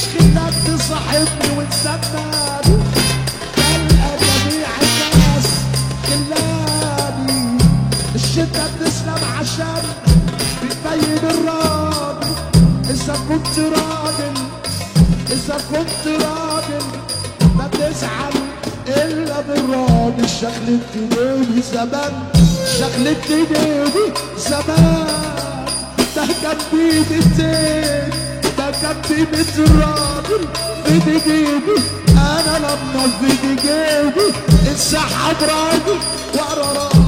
خلاك تصاحبني وتسمعني تلقى جميع الناس كلاني الشدة بتسلم عشان بتبين الراجل إذا كنت راجل إذا كنت راجل ما تزعل إلا بالراجل شغلت جنيني زمان شغلت جنيني زمان ده كان بيدي التاني ده كان بيدي الراجل في جيبي أنا لما في جيبي انسحب راجل ورا راجل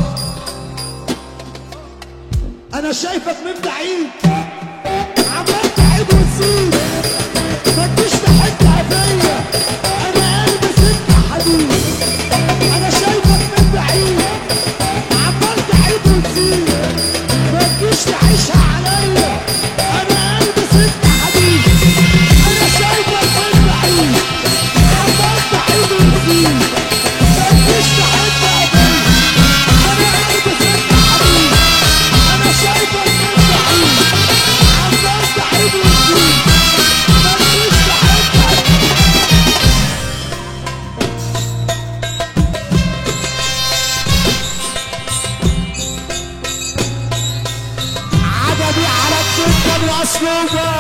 أنا شايفك من بعيد عمال تعيد وتزيد ما تجيش تحكي فيا انا قلبي سكه حديد انا شايفك من بعيد عمال تعيد وتزيد ما تجيش تعيشها عليا انا قلبي سكه حديد انا شايفك من بعيد عمال تعيد وتزيد ما تجيش تحكي فيا انا قلبي سكه حديد انا شايفك من بعيد عمال تعيد وتزيد ما تجيش تحكي عجبي على الدكة واسلوبه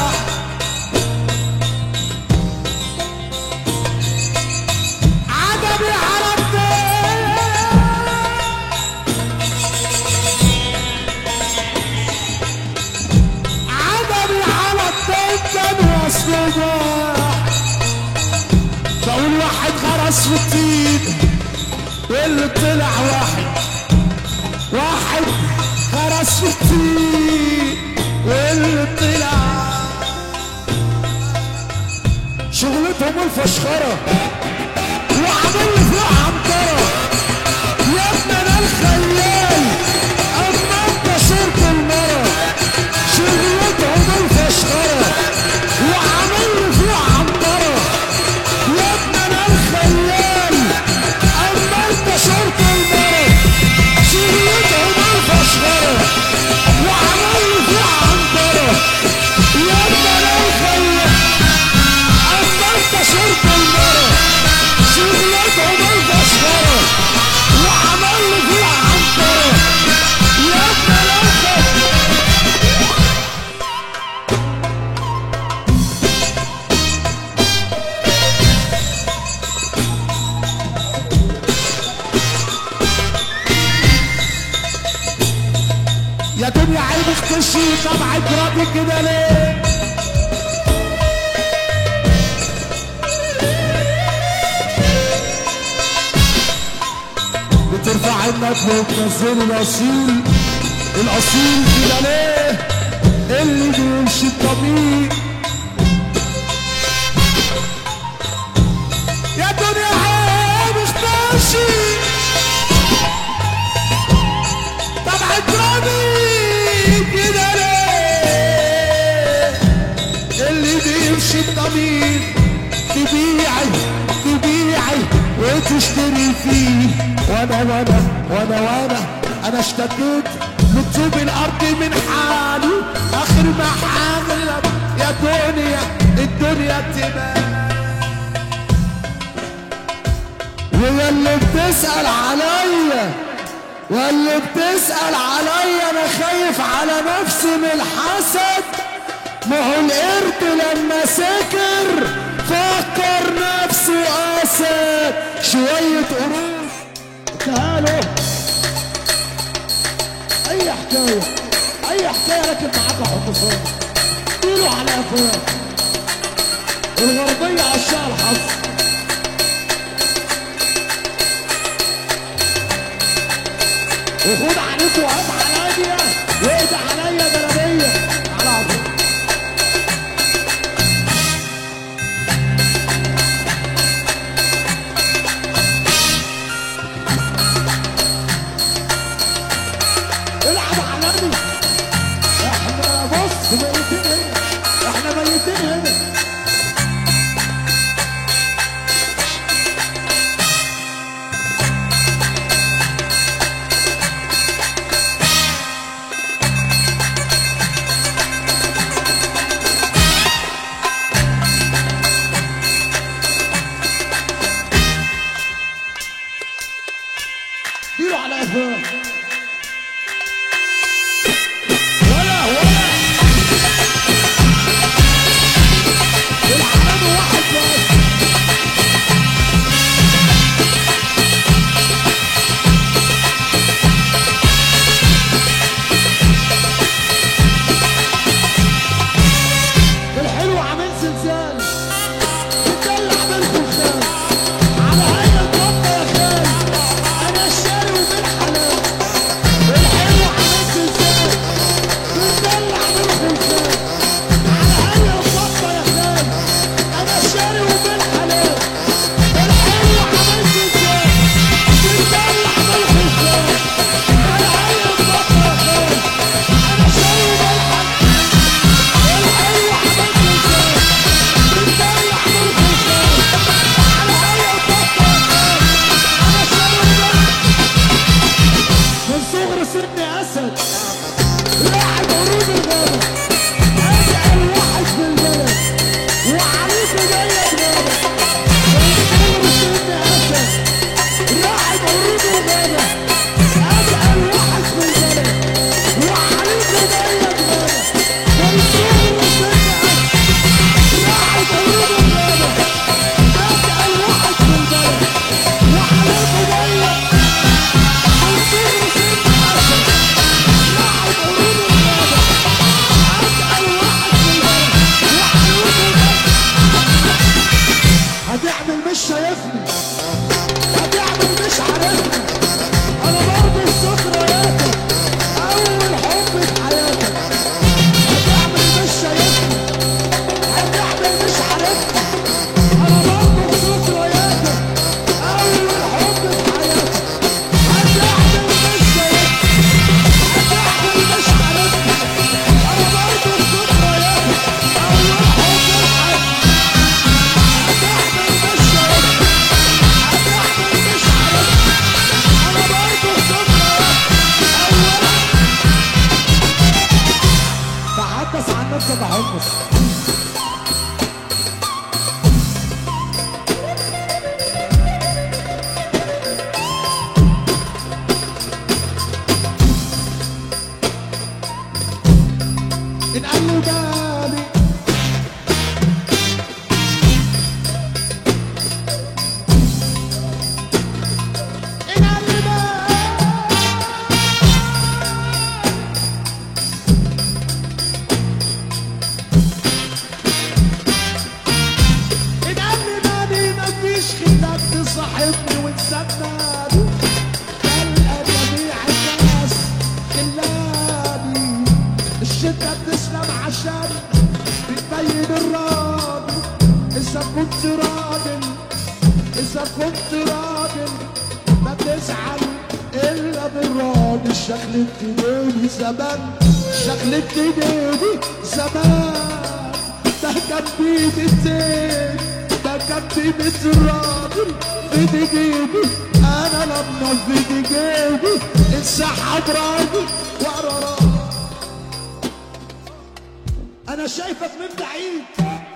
عجبي على الدكة عجبي على الدكة واسلوبه بقول واحد غرس في الطين واللي طلع واحد واحد غرس في الطين واللي طلع شغلتهم الفشخرة وعمل لي فيها عنترة يا ابني انا الخيال اما انت صرت المرة شغلتهم الفشخرة وعمل لي فيها عنترة يا ابني انا الخيال اما انت صرت المرة شغلتهم الفشخرة وعمل لي فيها عنترة يا ابني انا الخيال اما انت صرت المرة شغلتهم الفشخرة وعمل لي فيها عنترة يا ابني انا الخيال يا دنيا عينك تشي طبعك راضي كده ليه بترفع عينك وتنزل الاصيل الاصيل كده ليه اللي بيمشي الطبيب يا دنيا عينك تشي طبعا ترابي كده ليه اللي بيمشي الطبيب تبيعي تبيعي وتشتري فيه وانا وانا وانا وانا انا اشتكيت من طوب الارض من حالي اخر ما حاغلب يا دنيا الدنيا تبان ويا اللي بتسأل عليا واللي بتسأل عليا انا خايف على نفسي من الحسد ما هو القرد لما سكر فكر نفسه اسد شوية قروش تعالوا اي حكاية اي حكاية لكن معاك حط صوت قولوا على افواه الغربية عشاء الحظ وخد عليكم وهات عليا واهدى عليا جلابيه على عظيم العب على احنا بص ميتين هنا احنا ميتين هنا صاحبني وتصدقني تلقى جميع الناس خلاني الشدة بتسلم عشان بتبين الراجل إذا كنت راجل إذا كنت راجل ما تزعل إلا بالراجل شكلك تنادي زمان شكلك تنادي زمان ده كان بيد الزين ده كان بيد الراجل في دي جيبي أنا لما في دي جيبي انسحب راجل ورا راجل أنا شايفك من بعيد